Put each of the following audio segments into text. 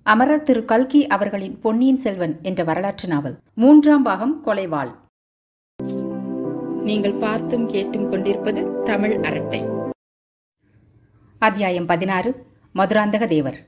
அமரர் திரு கல்கி அவர்களின் பொன்னியின் செல்வன் என்ற வரலாற்று நாவல் மூன்றாம் பாகம் கொலைவாள் நீங்கள் பார்த்தும் கேட்டும் கொண்டிருப்பது தமிழ் அரட்டை அத்தியாயம் பதினாறு மதுராந்தக தேவர்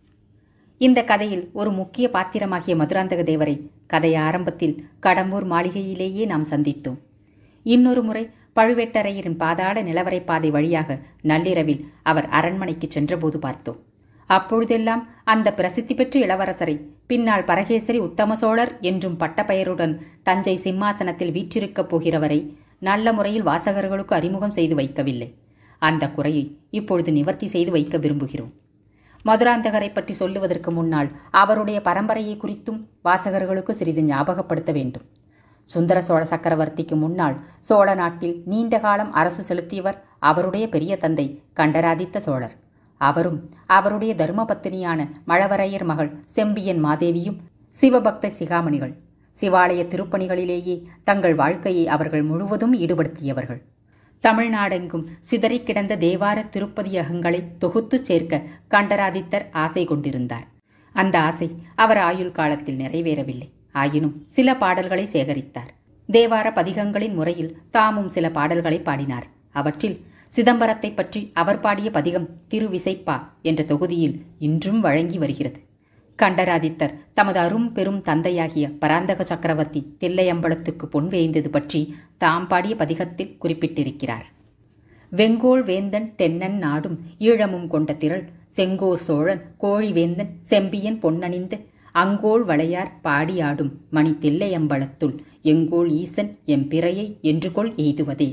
இந்த கதையில் ஒரு முக்கிய பாத்திரமாகிய மதுராந்தக தேவரை கதை ஆரம்பத்தில் கடம்பூர் மாளிகையிலேயே நாம் சந்தித்தோம் இன்னொரு முறை பழுவேட்டரையரின் பாதாள நிலவரை பாதை வழியாக நள்ளிரவில் அவர் அரண்மனைக்கு சென்றபோது பார்த்தோம் அப்பொழுதெல்லாம் அந்த பிரசித்தி பெற்ற இளவரசரை பின்னால் பரகேசரி உத்தம சோழர் என்றும் பட்டப்பெயருடன் தஞ்சை சிம்மாசனத்தில் வீற்றிருக்கப் போகிறவரை நல்ல முறையில் வாசகர்களுக்கு அறிமுகம் செய்து வைக்கவில்லை அந்த குறையை இப்பொழுது நிவர்த்தி செய்து வைக்க விரும்புகிறோம் மதுராந்தகரை பற்றி சொல்லுவதற்கு முன்னால் அவருடைய பரம்பரையை குறித்தும் வாசகர்களுக்கு சிறிது ஞாபகப்படுத்த வேண்டும் சுந்தர சோழ சக்கரவர்த்திக்கு முன்னால் சோழ நாட்டில் நீண்ட காலம் அரசு செலுத்தியவர் அவருடைய பெரிய தந்தை கண்டராதித்த சோழர் அவரும் அவருடைய தர்மபத்தினியான மழவரையர் மகள் செம்பியன் மாதேவியும் சிவபக்த சிகாமணிகள் சிவாலய திருப்பணிகளிலேயே தங்கள் வாழ்க்கையை அவர்கள் முழுவதும் ஈடுபடுத்தியவர்கள் தமிழ்நாடெங்கும் சிதறி கிடந்த தேவார திருப்பதியகங்களை தொகுத்துச் சேர்க்க கண்டராதித்தர் ஆசை கொண்டிருந்தார் அந்த ஆசை அவர் ஆயுள் காலத்தில் நிறைவேறவில்லை ஆயினும் சில பாடல்களை சேகரித்தார் தேவார பதிகங்களின் முறையில் தாமும் சில பாடல்களை பாடினார் அவற்றில் சிதம்பரத்தை பற்றி அவர் பாடிய பதிகம் திருவிசைப்பா என்ற தொகுதியில் இன்றும் வழங்கி வருகிறது கண்டராதித்தர் தமது அரும் பெரும் தந்தையாகிய பராந்தக சக்கரவர்த்தி தில்லையம்பலத்துக்கு பொன் வேய்ந்தது பற்றி தாம் பாடிய பதிகத்தில் குறிப்பிட்டிருக்கிறார் வெங்கோள் வேந்தன் தென்னன் நாடும் ஈழமும் கொண்ட திரள் செங்கோர் சோழன் கோழி வேந்தன் செம்பியன் பொன்னணிந்து அங்கோள் வளையார் பாடியாடும் மணி தில்லையம்பலத்துள் எங்கோள் ஈசன் எம்பிறையை என்று கொள் எய்துவதே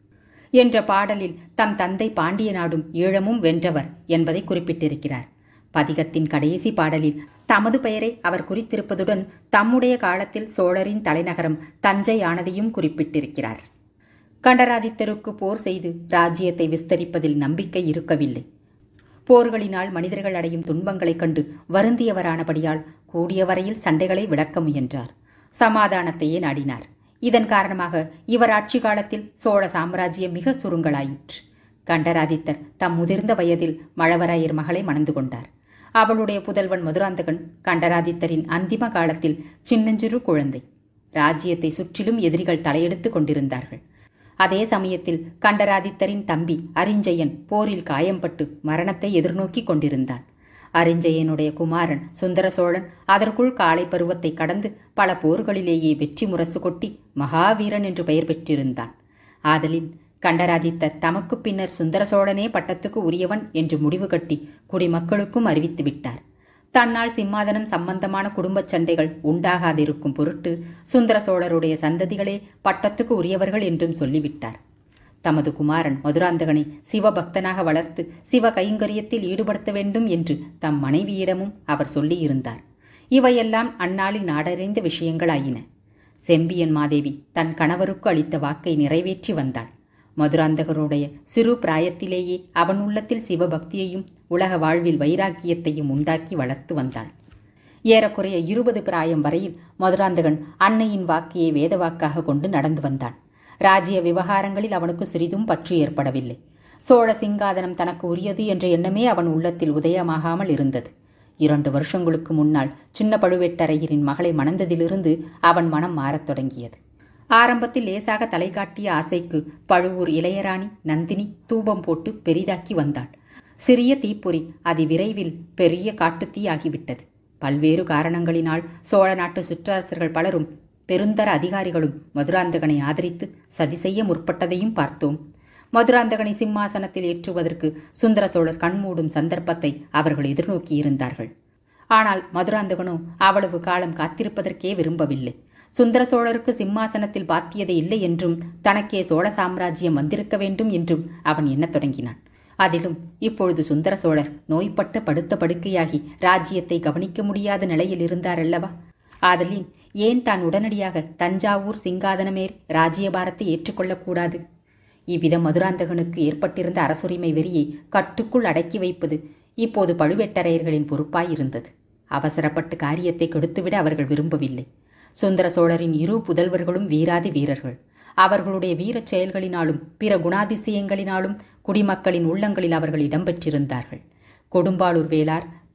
என்ற பாடலில் தம் தந்தை பாண்டிய நாடும் ஈழமும் வென்றவர் என்பதை குறிப்பிட்டிருக்கிறார் பதிகத்தின் கடைசி பாடலில் தமது பெயரை அவர் குறித்திருப்பதுடன் தம்முடைய காலத்தில் சோழரின் தலைநகரம் தஞ்சை ஆனதையும் குறிப்பிட்டிருக்கிறார் கண்டராதித்தருக்கு போர் செய்து ராஜ்யத்தை விஸ்தரிப்பதில் நம்பிக்கை இருக்கவில்லை போர்களினால் மனிதர்கள் அடையும் துன்பங்களைக் கண்டு வருந்தியவரானபடியால் கூடிய வரையில் சண்டைகளை விளக்க முயன்றார் சமாதானத்தையே நாடினார் இதன் காரணமாக இவர் ஆட்சி காலத்தில் சோழ சாம்ராஜ்யம் மிக சுருங்கலாயிற்று கண்டராதித்தர் தம் முதிர்ந்த வயதில் மழவராயர் மகளை மணந்து கொண்டார் அவளுடைய புதல்வன் மதுராந்தகன் கண்டராதித்தரின் அந்திம காலத்தில் சின்னஞ்சிறு குழந்தை ராஜ்யத்தை சுற்றிலும் எதிரிகள் தலையெடுத்து கொண்டிருந்தார்கள் அதே சமயத்தில் கண்டராதித்தரின் தம்பி அரிஞ்சயன் போரில் காயம்பட்டு மரணத்தை எதிர்நோக்கி கொண்டிருந்தான் அரிஞ்சயனுடைய குமாரன் சுந்தர சோழன் அதற்குள் காலை பருவத்தை கடந்து பல போர்களிலேயே வெற்றி முரசு கொட்டி மகாவீரன் என்று பெயர் பெற்றிருந்தான் ஆதலின் கண்டராதித்தர் தமக்கு பின்னர் சுந்தர சோழனே பட்டத்துக்கு உரியவன் என்று முடிவு கட்டி குடிமக்களுக்கும் அறிவித்து விட்டார் தன்னால் சிம்மாதனம் சம்பந்தமான குடும்பச் சண்டைகள் உண்டாகாதிருக்கும் பொருட்டு சுந்தர சோழருடைய சந்ததிகளே பட்டத்துக்கு உரியவர்கள் என்றும் சொல்லிவிட்டார் தமது குமாரன் மதுராந்தகனை சிவபக்தனாக வளர்த்து சிவ கைங்கரியத்தில் ஈடுபடுத்த வேண்டும் என்று தம் மனைவியிடமும் அவர் சொல்லியிருந்தார் இவையெல்லாம் அந்நாளில் நாடறிந்த விஷயங்களாயின செம்பியன் மாதேவி தன் கணவருக்கு அளித்த வாக்கை நிறைவேற்றி வந்தாள் மதுராந்தகருடைய சிறு பிராயத்திலேயே அவன் உள்ளத்தில் சிவபக்தியையும் உலக வாழ்வில் வைராக்கியத்தையும் உண்டாக்கி வளர்த்து வந்தாள் ஏறக்குறைய இருபது பிராயம் வரையில் மதுராந்தகன் அன்னையின் வாக்கையை வேத வாக்காக கொண்டு நடந்து வந்தான் ராஜ்ய விவகாரங்களில் அவனுக்கு சிறிதும் பற்று ஏற்படவில்லை சோழ சிங்காதனம் தனக்கு உரியது என்ற எண்ணமே அவன் உள்ளத்தில் உதயமாகாமல் இருந்தது இரண்டு வருஷங்களுக்கு முன்னால் சின்ன பழுவேட்டரையரின் மகளை மணந்ததிலிருந்து அவன் மனம் மாறத் தொடங்கியது ஆரம்பத்தில் லேசாக தலை காட்டிய ஆசைக்கு பழுவூர் இளையராணி நந்தினி தூபம் போட்டு பெரிதாக்கி வந்தாள் சிறிய தீப்பொறி அதி விரைவில் பெரிய காட்டுத்தீ ஆகிவிட்டது பல்வேறு காரணங்களினால் சோழ நாட்டு சிற்றரசர்கள் பலரும் பெருந்தர அதிகாரிகளும் மதுராந்தகனை ஆதரித்து சதி செய்ய முற்பட்டதையும் பார்த்தோம் மதுராந்தகனை சிம்மாசனத்தில் ஏற்றுவதற்கு சுந்தர சோழர் கண்மூடும் சந்தர்ப்பத்தை அவர்கள் எதிர்நோக்கியிருந்தார்கள் ஆனால் மதுராந்தகனோ அவ்வளவு காலம் காத்திருப்பதற்கே விரும்பவில்லை சுந்தர சோழருக்கு சிம்மாசனத்தில் பாத்தியதை இல்லை என்றும் தனக்கே சோழ சாம்ராஜ்யம் வந்திருக்க வேண்டும் என்றும் அவன் எண்ணத் தொடங்கினான் அதிலும் இப்பொழுது சுந்தர சோழர் நோய்பட்ட படுத்த படுக்கையாகி ராஜ்யத்தை கவனிக்க முடியாத நிலையில் இருந்தார் அல்லவா ஆதலின் ஏன் தான் உடனடியாக தஞ்சாவூர் சிங்காதனமேறி ராஜ்யபாரத்தை ஏற்றுக்கொள்ளக்கூடாது இவ்விதம் மதுராந்தகனுக்கு ஏற்பட்டிருந்த அரசுரிமை வெறியை கட்டுக்குள் அடக்கி வைப்பது இப்போது பழுவேட்டரையர்களின் பொறுப்பாயிருந்தது அவசரப்பட்டு காரியத்தை கெடுத்துவிட அவர்கள் விரும்பவில்லை சுந்தர சோழரின் இரு புதல்வர்களும் வீராதி வீரர்கள் அவர்களுடைய வீரச் செயல்களினாலும் பிற குணாதிசயங்களினாலும் குடிமக்களின் உள்ளங்களில் அவர்கள் இடம்பெற்றிருந்தார்கள் கொடும்பாளூர் வேளார்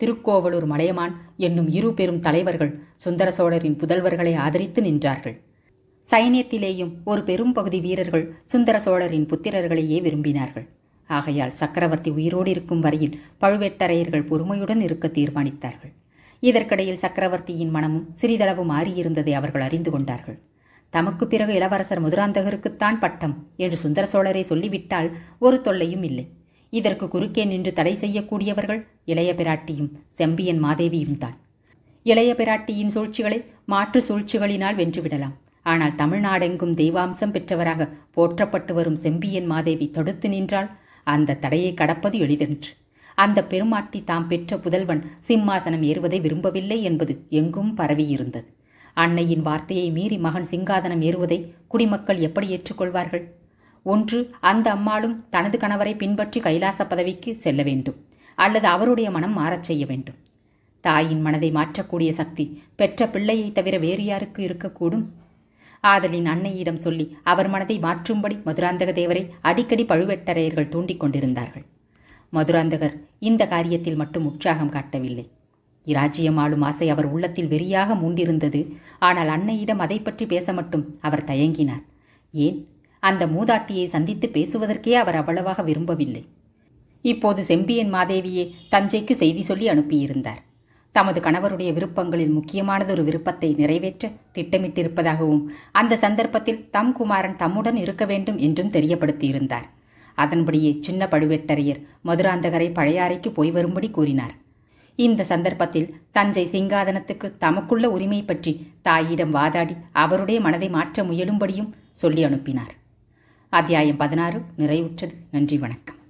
திருக்கோவலூர் மலையமான் என்னும் இரு பெரும் தலைவர்கள் சுந்தர சோழரின் புதல்வர்களை ஆதரித்து நின்றார்கள் சைனியத்திலேயும் ஒரு பெரும் பகுதி வீரர்கள் சுந்தர சோழரின் புத்திரர்களையே விரும்பினார்கள் ஆகையால் சக்கரவர்த்தி உயிரோடு இருக்கும் வரையில் பழுவேட்டரையர்கள் பொறுமையுடன் இருக்க தீர்மானித்தார்கள் இதற்கிடையில் சக்கரவர்த்தியின் மனமும் சிறிதளவு மாறியிருந்ததை அவர்கள் அறிந்து கொண்டார்கள் தமக்கு பிறகு இளவரசர் மதுராந்தகருக்குத்தான் பட்டம் என்று சுந்தர சோழரை சொல்லிவிட்டால் ஒரு தொல்லையும் இல்லை இதற்கு குறுக்கே நின்று தடை செய்யக்கூடியவர்கள் இளைய பிராட்டியும் செம்பியன் மாதேவியும் தான் இளைய பிராட்டியின் சூழ்ச்சிகளை மாற்று சூழ்ச்சிகளினால் வென்றுவிடலாம் ஆனால் தமிழ்நாடெங்கும் தெய்வாம்சம் பெற்றவராக போற்றப்பட்டு வரும் செம்பியன் மாதேவி தடுத்து நின்றால் அந்த தடையை கடப்பது எளிதென்று அந்த பெருமாட்டி தாம் பெற்ற புதல்வன் சிம்மாசனம் ஏறுவதை விரும்பவில்லை என்பது எங்கும் பரவியிருந்தது அன்னையின் வார்த்தையை மீறி மகன் சிங்காதனம் ஏறுவதை குடிமக்கள் எப்படி ஏற்றுக்கொள்வார்கள் ஒன்று அந்த அம்மாளும் தனது கணவரை பின்பற்றி கைலாச பதவிக்கு செல்ல வேண்டும் அல்லது அவருடைய மனம் மாறச் செய்ய வேண்டும் தாயின் மனதை மாற்றக்கூடிய சக்தி பெற்ற பிள்ளையை தவிர வேறு யாருக்கு இருக்கக்கூடும் ஆதலின் அன்னையிடம் சொல்லி அவர் மனதை மாற்றும்படி மதுராந்தக தேவரை அடிக்கடி பழுவேட்டரையர்கள் தூண்டிக் கொண்டிருந்தார்கள் மதுராந்தகர் இந்த காரியத்தில் மட்டும் உற்சாகம் காட்டவில்லை இராஜ்யம் ஆளும் ஆசை அவர் உள்ளத்தில் வெறியாக மூண்டிருந்தது ஆனால் அன்னையிடம் அதை பற்றி பேச மட்டும் அவர் தயங்கினார் ஏன் அந்த மூதாட்டியை சந்தித்து பேசுவதற்கே அவர் அவ்வளவாக விரும்பவில்லை இப்போது செம்பியன் மாதேவியே தஞ்சைக்கு செய்தி சொல்லி அனுப்பியிருந்தார் தமது கணவருடைய விருப்பங்களில் முக்கியமானதொரு விருப்பத்தை நிறைவேற்ற திட்டமிட்டிருப்பதாகவும் அந்த சந்தர்ப்பத்தில் தம் குமாரன் தம்முடன் இருக்க வேண்டும் என்றும் தெரியப்படுத்தியிருந்தார் அதன்படியே சின்ன பழுவேட்டரையர் மதுராந்தகரை பழையாறைக்கு போய் வரும்படி கூறினார் இந்த சந்தர்ப்பத்தில் தஞ்சை சிங்காதனத்துக்கு தமக்குள்ள உரிமை பற்றி தாயிடம் வாதாடி அவருடைய மனதை மாற்ற முயலும்படியும் சொல்லி அனுப்பினார் அத்தியாயம் பதினாறு நிறைவுற்றது நன்றி வணக்கம்